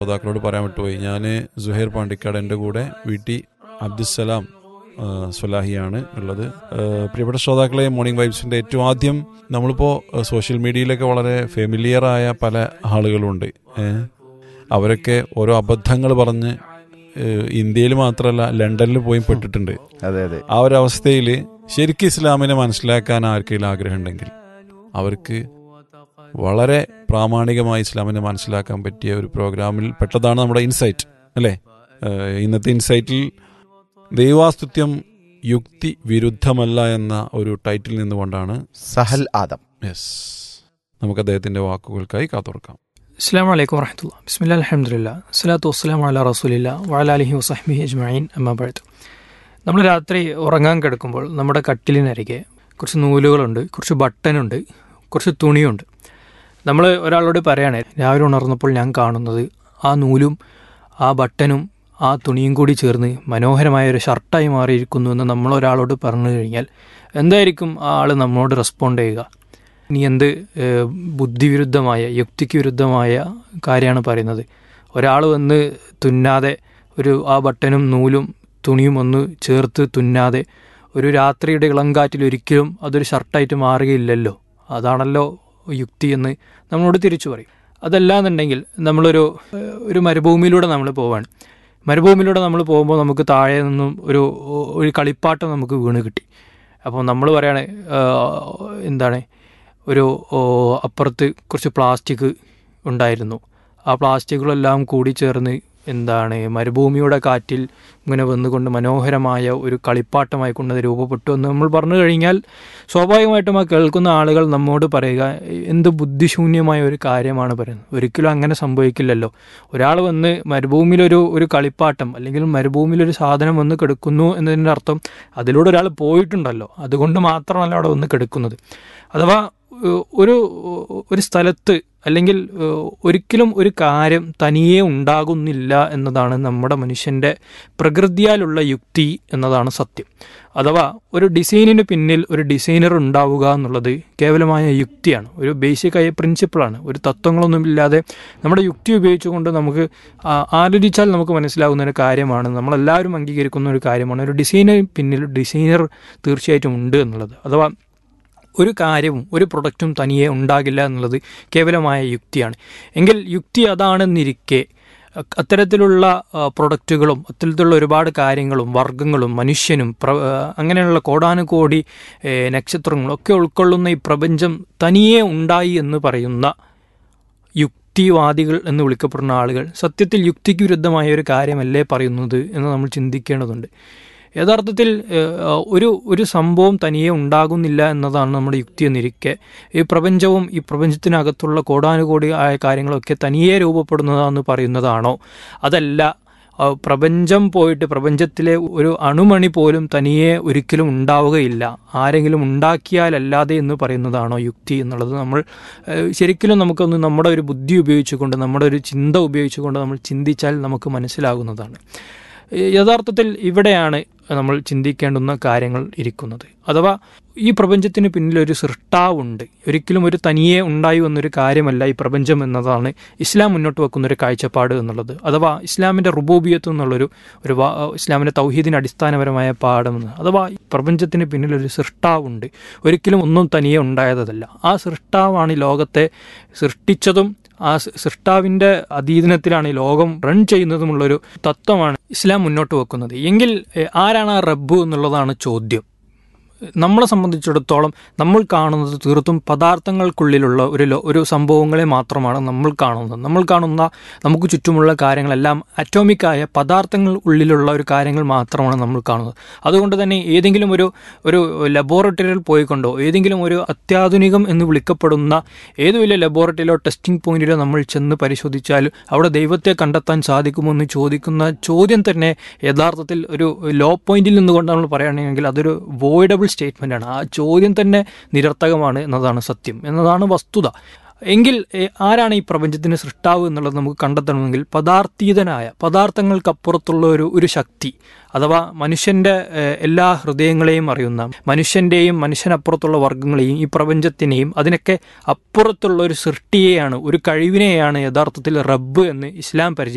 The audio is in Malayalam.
ശ്രോതാക്കളോട് പറയാൻ വിട്ടുപോയി ഞാൻ സുഹൈർ പാണ്ടിക്കാട് എൻ്റെ കൂടെ വി ടി അബ്ദുസലാം ആ, സ്വലാഹിയാണ് ഉള്ളത് ആ, പ്രിയപ്പെട്ട ശ്രോതാക്കളെ മോർണിംഗ് വൈബ്സിൻ്റെ ഏറ്റവും ആദ്യം നമ്മളിപ്പോൾ സോഷ്യൽ മീഡിയയിലൊക്കെ വളരെ ഫെമിലിയറായ പല ആളുകളുണ്ട് ഏ? അവരൊക്കെ ഓരോ അബദ്ധങ്ങൾ പറഞ്ഞ് ഏ, ഇന്ത്യയിൽ മാത്രമല്ല ലണ്ടനിൽ പോയി പെട്ടിട്ടുണ്ട് അതെ അതെ ആ ഒരു അവസ്ഥയിൽ ശരിക്കും ഇസ്ലാമിനെ മനസ്സിലാക്കാൻ ആർക്കെങ്കിലും ആഗ്രഹം ഉണ്ടെങ്കിൽ അവർക്ക് വളരെ പ്രാമാണികമായി ഇസ്ലാമിനെ മനസ്സിലാക്കാൻ പറ്റിയ ഒരു പ്രോഗ്രാമിൽ പെട്ടതാണ് നമ്മുടെ ഇൻസൈറ്റ് അല്ലേ ഏഹ് ഇന്നത്തെ ഇൻസൈറ്റിൽ ദൈവാസ്തുത്യം യുക്തി വിരുദ്ധമല്ല എന്ന ഒരു ടൈറ്റിൽ നിന്നുകൊണ്ടാണ് സഹൽ ആദം യെസ് നമുക്ക് അദ്ദേഹത്തിന്റെ വാക്കുകൾക്കായി കാത്തോർക്കാം അസ്സാം വലൈക്കും വറഹമുല്ല ബിസ്മില്ല അലഹമുല്ല സ്വലാത്തു വസ്സലാം അല റസൂലില്ല വഅലാലിഹി വസഹ്മി അജ്മഈൻ അമ്മാബഴത്ത് നമ്മൾ രാത്രി ഉറങ്ങാൻ കിടക്കുമ്പോൾ നമ്മുടെ കട്ടിലിനരികെ കുറച്ച് നൂലുകളുണ്ട് കുറച്ച് ബട്ടനുണ്ട് കുറച്ച് തുണിയുണ്ട് നമ്മൾ ഒരാളോട് പറയാണ് രാവിലെ ഉണർന്നപ്പോൾ ഞാൻ കാണുന്നത് ആ നൂലും ആ ബട്ടനും ആ തുണിയും കൂടി ചേർന്ന് മനോഹരമായ ഒരു ഷർട്ടായി മാറിയിരിക്കുന്നു എന്ന് നമ്മൾ ഒരാളോട് പറഞ്ഞു കഴിഞ്ഞാൽ എന്തായിരിക്കും ആ ആൾ നമ്മളോട് റെസ്പോണ്ട് ചെയ്യുക നീ എന്ത് ഏഹ്, ബുദ്ധിവിരുദ്ധമായ യുക്തിക്ക് വിരുദ്ധമായ കാര്യമാണ് പറയുന്നത് ഒരാൾ വന്ന് തുന്നാതെ ഒരു ആ ബട്ടനും നൂലും തുണിയും ഒന്ന് ചേർത്ത് തുന്നാതെ ഒരു രാത്രിയുടെ ഇളങ്കാറ്റിൽ ഒരിക്കലും അതൊരു ഷർട്ടായിട്ട് മാറുകയില്ലല്ലോ അതാണല്ലോ യുക്തി എന്ന് നമ്മളോട് തിരിച്ചു പറയും അതല്ലാന്നുണ്ടെങ്കിൽ നമ്മളൊരു ഏഹ്, ഒരു മരുഭൂമിയിലൂടെ നമ്മൾ പോവാണ് മരുഭൂമിയിലൂടെ നമ്മൾ പോകുമ്പോൾ നമുക്ക് താഴെ നിന്നും ഒരു ഒരു കളിപ്പാട്ടം നമുക്ക് വീണ് കിട്ടി അപ്പോൾ നമ്മൾ പറയാണ് ആഹ്, എന്താണ് ഒരു ഓ, അപ്പുറത്ത് കുറച്ച് പ്ലാസ്റ്റിക് ഉണ്ടായിരുന്നു ആ പ്ലാസ്റ്റിക്കുകളെല്ലാം കൂടി ചേർന്ന് എന്താണ് മരുഭൂമിയുടെ കാറ്റിൽ ഇങ്ങനെ വന്നുകൊണ്ട് മനോഹരമായ ഒരു കളിപ്പാട്ടമായി കൊണ്ട് അത് രൂപപ്പെട്ടു എന്ന് നമ്മൾ പറഞ്ഞു കഴിഞ്ഞാൽ സ്വാഭാവികമായിട്ടും ആ കേൾക്കുന്ന ആളുകൾ നമ്മോട് പറയുക എന്ത് ബുദ്ധിശൂന്യമായ ഒരു കാര്യമാണ് പറയുന്നത് ഒരിക്കലും അങ്ങനെ സംഭവിക്കില്ലല്ലോ ഒരാൾ വന്ന് മരുഭൂമിയിലൊരു ഒരു കളിപ്പാട്ടം അല്ലെങ്കിൽ മരുഭൂമിയിലൊരു സാധനം വന്ന് കിടക്കുന്നു എന്നതിൻ്റെ അർത്ഥം അതിലൂടെ ഒരാൾ പോയിട്ടുണ്ടല്ലോ അതുകൊണ്ട് മാത്രമല്ല അവിടെ വന്ന് കിടക്കുന്നത് അഥവാ ഏഹ്, ഒരു ഒരു സ്ഥലത്ത് അല്ലെങ്കിൽ ഏഹ്, ഒരിക്കലും ഒരു കാര്യം തനിയെ ഉണ്ടാകുന്നില്ല എന്നതാണ് നമ്മുടെ മനുഷ്യൻ്റെ പ്രകൃതിയാലുള്ള യുക്തി എന്നതാണ് സത്യം അഥവാ ഒരു ഡിസൈനിന് പിന്നിൽ ഒരു ഡിസൈനർ ഉണ്ടാവുക എന്നുള്ളത് കേവലമായ യുക്തിയാണ് ഒരു ബേസിക്കായ പ്രിൻസിപ്പിളാണ് ഒരു തത്വങ്ങളൊന്നുമില്ലാതെ നമ്മുടെ യുക്തി ഉപയോഗിച്ചുകൊണ്ട് നമുക്ക് ആ- ആലോചിച്ചാൽ നമുക്ക് മനസ്സിലാകുന്ന ഒരു കാര്യമാണ് നമ്മളെല്ലാവരും അംഗീകരിക്കുന്ന ഒരു കാര്യമാണ് ഒരു ഡിസൈനർ പിന്നിൽ ഡിസൈനർ തീർച്ചയായിട്ടും ഉണ്ട് എന്നുള്ളത് അഥവാ ഒരു കാര്യവും ഒരു പ്രൊഡക്റ്റും തനിയെ ഉണ്ടാകില്ല എന്നുള്ളത് കേവലമായ യുക്തിയാണ് എങ്കിൽ യുക്തി അതാണെന്നിരിക്കെ അ- അത്തരത്തിലുള്ള ആ, പ്രൊഡക്റ്റുകളും അത്തരത്തിലുള്ള ഒരുപാട് കാര്യങ്ങളും വർഗങ്ങളും മനുഷ്യനും പ്ര ആ, അങ്ങനെയുള്ള കോടാനുകോടി ഏ, നക്ഷത്രങ്ങളും ഒക്കെ ഉൾക്കൊള്ളുന്ന ഈ പ്രപഞ്ചം തനിയെ ഉണ്ടായി എന്ന് പറയുന്ന യുക്തിവാദികൾ എന്ന് വിളിക്കപ്പെടുന്ന ആളുകൾ സത്യത്തിൽ യുക്തിക്ക് വിരുദ്ധമായ ഒരു കാര്യമല്ലേ പറയുന്നത് എന്ന് നമ്മൾ ചിന്തിക്കേണ്ടതുണ്ട് യഥാർത്ഥത്തിൽ ഏഹ്, ഒരു ഒരു സംഭവം തനിയെ ഉണ്ടാകുന്നില്ല എന്നതാണ് നമ്മുടെ യുക്തി എന്നിരിക്കെ ഈ പ്രപഞ്ചവും ഈ പ്രപഞ്ചത്തിനകത്തുള്ള കോടാനുകോടി ആയ കാര്യങ്ങളൊക്കെ തനിയെ രൂപപ്പെടുന്നതാണെന്ന് പറയുന്നതാണോ അതല്ല ആ, പ്രപഞ്ചം പോയിട്ട് പ്രപഞ്ചത്തിലെ ഒരു അണുമണി പോലും തനിയെ ഒരിക്കലും ഉണ്ടാവുകയില്ല ആരെങ്കിലും ഉണ്ടാക്കിയാലല്ലാതെ എന്ന് പറയുന്നതാണോ യുക്തി എന്നുള്ളത് നമ്മൾ ഏഹ്, ശരിക്കും നമുക്കൊന്ന് നമ്മുടെ ഒരു ബുദ്ധി ഉപയോഗിച്ചുകൊണ്ട് നമ്മുടെ ഒരു ചിന്ത ഉപയോഗിച്ചുകൊണ്ട് നമ്മൾ ചിന്തിച്ചാൽ നമുക്ക് മനസ്സിലാകുന്നതാണ് യഥാർത്ഥത്തിൽ ഇവിടെയാണ് നമ്മൾ ചിന്തിക്കേണ്ടുന്ന കാര്യങ്ങൾ ഇരിക്കുന്നത് അഥവാ ഈ പ്രപഞ്ചത്തിന് പിന്നിൽ ഒരു സൃഷ്ടാവുണ്ട് ഒരിക്കലും ഒരു തനിയെ ഉണ്ടായി വന്നൊരു കാര്യമല്ല ഈ പ്രപഞ്ചം എന്നതാണ് ഇസ്ലാം മുന്നോട്ട് വെക്കുന്ന ഒരു കാഴ്ചപ്പാട് എന്നുള്ളത് അഥവാ ഇസ്ലാമിൻ്റെ റുബൂബിയത്ത് എന്നുള്ളൊരു ഒരു വാ- ഇസ്ലാമിൻ്റെ തൗഹീദിന് അടിസ്ഥാനപരമായ പാഠമെന്ന് അഥവാ ഈ പ്രപഞ്ചത്തിന് പിന്നിൽ ഒരു സൃഷ്ടാവുണ്ട് ഒരിക്കലും ഒന്നും തനിയെ ഉണ്ടായതല്ല ആ സൃഷ്ടാവാണ് ഈ ലോകത്തെ സൃഷ്ടിച്ചതും ആ സൃ- സൃഷ്ടാവിൻ്റെ അധീനത്തിലാണ് ഈ ലോകം റൺ ചെയ്യുന്നതുമുള്ളൊരു തത്വമാണ് ഇസ്ലാം മുന്നോട്ട് വെക്കുന്നത് എങ്കിൽ എ, ആരാണ് ആ റബ്ബ് എന്നുള്ളതാണ് ചോദ്യം നമ്മളെ സംബന്ധിച്ചിടത്തോളം നമ്മൾ കാണുന്നത് തീർത്തും പദാർത്ഥങ്ങൾക്കുള്ളിലുള്ള ഒരു ലോ- ഒരു സംഭവങ്ങളെ മാത്രമാണ് നമ്മൾ കാണുന്നത് നമ്മൾ കാണുന്ന നമുക്ക് ചുറ്റുമുള്ള കാര്യങ്ങളെല്ലാം അറ്റോമിക്കായ പദാർത്ഥങ്ങൾ ഉള്ളിലുള്ള ഒരു കാര്യങ്ങൾ മാത്രമാണ് നമ്മൾ കാണുന്നത് അതുകൊണ്ട് തന്നെ ഏതെങ്കിലും ഒരു ഒരു ലബോറട്ടറിയിൽ പോയിക്കൊണ്ടോ ഏതെങ്കിലും ഒരു അത്യാധുനികം എന്ന് വിളിക്കപ്പെടുന്ന ഏത് വലിയ ലബോറട്ടറിയിലോ ടെസ്റ്റിംഗ് പോയിന്റിലോ നമ്മൾ ചെന്ന് പരിശോധിച്ചാൽ അവിടെ ദൈവത്തെ കണ്ടെത്താൻ സാധിക്കുമോ എന്ന് ചോദിക്കുന്ന ചോദ്യം തന്നെ യഥാർത്ഥത്തിൽ ഒരു ലോ പോയിന്റിൽ നിന്നുകൊണ്ട് നമ്മൾ പറയുകയാണെങ്കിൽ അതൊരു വോയിഡബിൾ സ്റ്റേറ്റ്മെന്റ് ആണ് ആ ചോദ്യം തന്നെ നിരർത്ഥകമാണ് എന്നതാണ് സത്യം എന്നതാണ് വസ്തുത എങ്കിൽ എ, ആരാണ് ഈ പ്രപഞ്ചത്തിന്റെ സൃഷ്ടാവ് എന്നുള്ളത് നമുക്ക് കണ്ടെത്തണമെങ്കിൽ പദാർത്ഥീതനായ പദാർത്ഥങ്ങൾക്കപ്പുറത്തുള്ള ഒരു ഒരു ശക്തി അഥവാ മനുഷ്യന്റെ എ, എല്ലാ ഹൃദയങ്ങളെയും അറിയുന്ന മനുഷ്യന്റെയും മനുഷ്യനപ്പുറത്തുള്ള വർഗങ്ങളെയും ഈ പ്രപഞ്ചത്തിനെയും അതിനൊക്കെ അപ്പുറത്തുള്ള ഒരു സൃഷ്ടിയെയാണ് ഒരു കഴിവിനെയാണ് യഥാർത്ഥത്തിൽ റബ്ബ് എന്ന് ഇസ്ലാം പരിചയം